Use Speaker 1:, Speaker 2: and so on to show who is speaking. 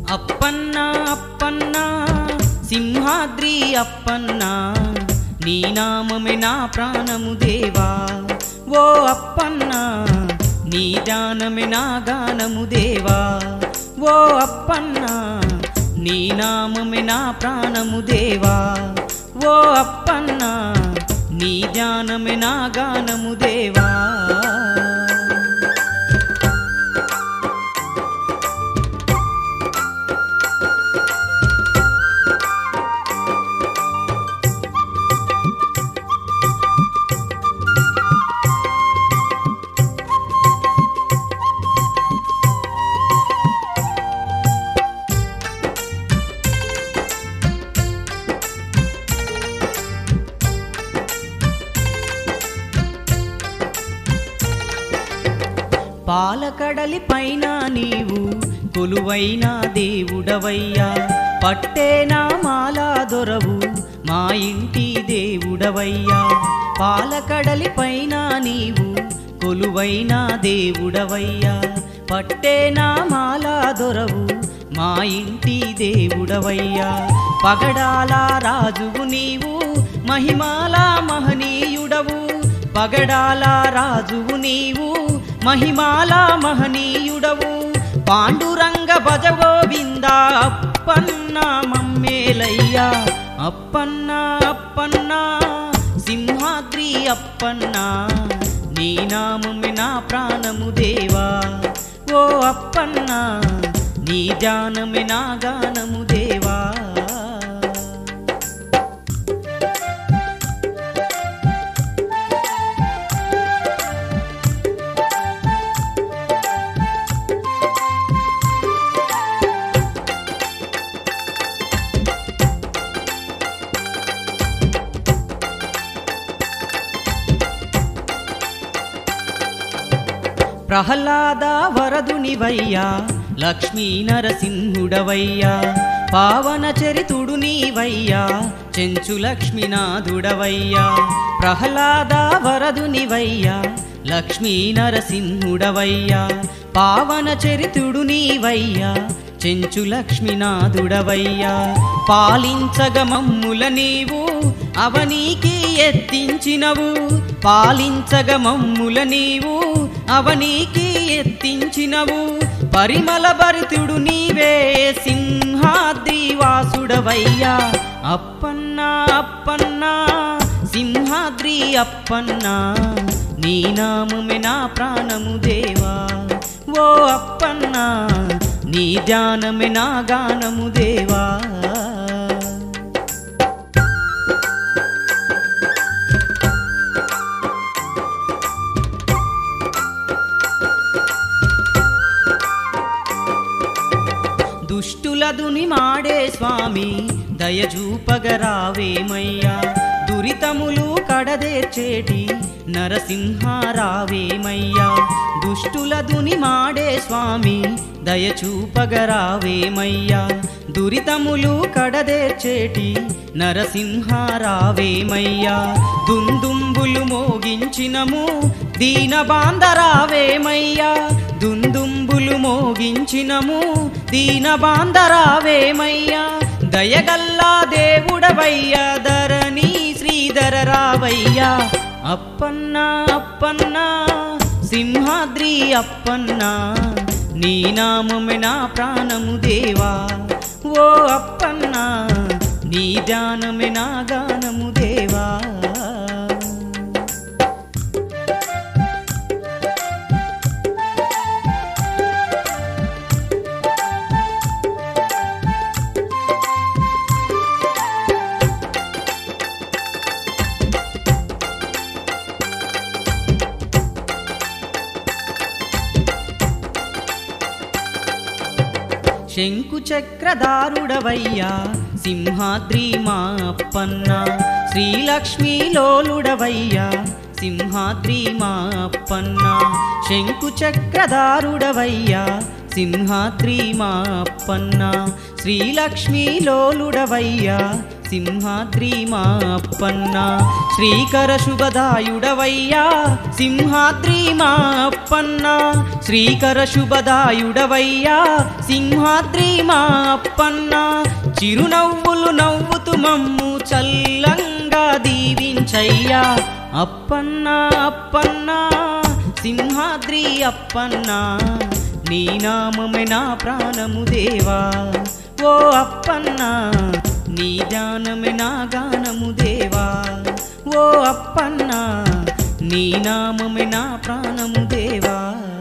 Speaker 1: అప్పన్న అప్పన్న సింహాద్రి అప్పన్న నీ నామమే నా ప్రాణము దేవా ఓ అప్పన్న నీ దానమే నా గానము దేవా ఓ అప్పన్న నీ నామమే నా ప్రాణము దేవా ఓ అప్పన్న నీ ధ్యానమే నా గానము దేవా పాలకడలి పైన నీవు కొలువైన దేవుడవయ్యా పట్టేనా మాలా దొరవు మా ఇంటి దేవుడవయ్యా పాలకడలి పైన నీవు కొలువైన దేవుడవయ్యా పట్టేనా మాలా దొరవు మా ఇంటి దేవుడవయ్యా పగడాల రాజువు నీవు మహిమాల మహనీయుడవు పగడాల రాజువు నీవు మహిమాల మహనీయుడవు పాండురంగ భజ గోవింద అప్పన్న మమ్మేలయ్యా అప్పన్న అప్పన్న సింహాద్రి అప్పన్న నీ నామమే నా ప్రాణము దేవా ఓ అప్పన్న నీ జానమే నా గానము దేవా ప్రహ్లాద వరదునివయ్యా లక్ష్మీ నరసింహుడవయ్యా పావన చరితుడు నీవయ్యా చెంచు లక్ష్మీనాథుడవయ్యా ప్రహ్లాద వరదునివయ్యా లక్ష్మీ నరసింహుడవయ్యా పావన చరితుడు నీవయ్యా చెంచు లక్ష్మీనాథుడవయ్యా పాలించగ మమ్ముల నీవు అవనీకి ఎత్తించినవు పాలించగ మమ్ముల నీవు అవనీకి ఎత్తించినవు పరిమళ భరితుడు నీవే సింహాద్రి వాసుడవయ్యా అప్పన్న అప్పన్న సింహాద్రి అప్పన్న నీ నామమే నా ప్రాణము దేవా ఓ అప్పన్న నీ ధ్యానమే నా గానము దేవా దుష్టులదుని మాడే స్వామి దయజూపగరావేమయ్యా దురితములు కడదేర్చేటి నరసింహారావేమయ్యా దుష్టులదుని మాడే స్వామి దయచూపగరావేమయ్యా దురితములు కడదేర్చేటి నరసింహారావేమయ్యా దుందుంబులు మోగించినము దీన బాంధరావేమయ్యా దుందుంబులు మోగించినము దీన బాంధరావేమయ్యా దయగల్లా దేవుడవయ్యా ధరణి శ్రీధర రావయ్యా అప్పన్న అప్పన్న సింహాద్రి అప్పన్న నీ నామమే నా ప్రాణము దేవా ఓ అప్పన్న నీ జానమే నా గానము దేవా శంకు చక్రధారుడవయ్యా సింహాద్రి మా అప్పన్న శ్రీలక్ష్మీ లోలుడవయ్యా సింహాద్రి మా అప్పన్న శంకు చక్రధారుడవయ్యా సింహాద్రి మా అప్పన్న శ్రీలక్ష్మీ లోలుడవయ్యా సింహాద్రి మా అప్పన్న శ్రీకర శుభదాయుడవయ్యా సింహాద్రి మా అప్పన్న శ్రీకర శుభదాయుడవయ్యా సింహాద్రి మా అప్పన్న చిరునవ్వులు నవ్వుతూ మమ్ము చల్లంగా దీవించయ్యా అప్పన్న అప్పన్న సింహాద్రి అప్పన్న నీ నామమే నా ప్రాణము దేవా ఓ అప్పన్న నీ ధ్యానమే నా గానము దేవా ఓ అప్పన్న నీ నామమే నా ప్రాణము దేవా